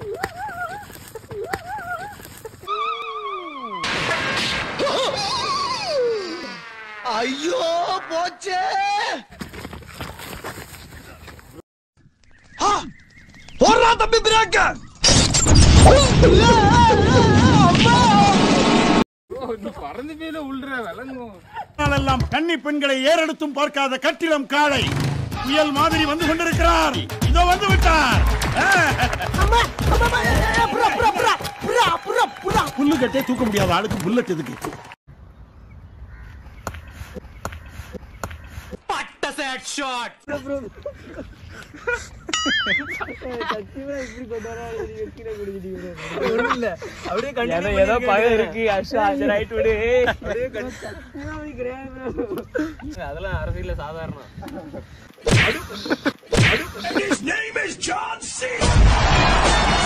ஐயோ போச்சே போடுறா தம்பி பிரேக்க எல்லாம் கன்னி பெண்களை ஏறெடுத்தும் பார்க்காத கட்டிடம் காளை புயல் மாதிரி வந்து கொண்டிருக்கிறார் இதோ வந்து விட்டார் புல்லு கட்டே தூக்க முடியாத ஆளுக்கு புல்லட் எதுக்கு ஏதோ பயம் இருக்கு அஷா ரைட் விடு அதெல்லாம் அரசியல்ல சாதாரணம் His name is John C.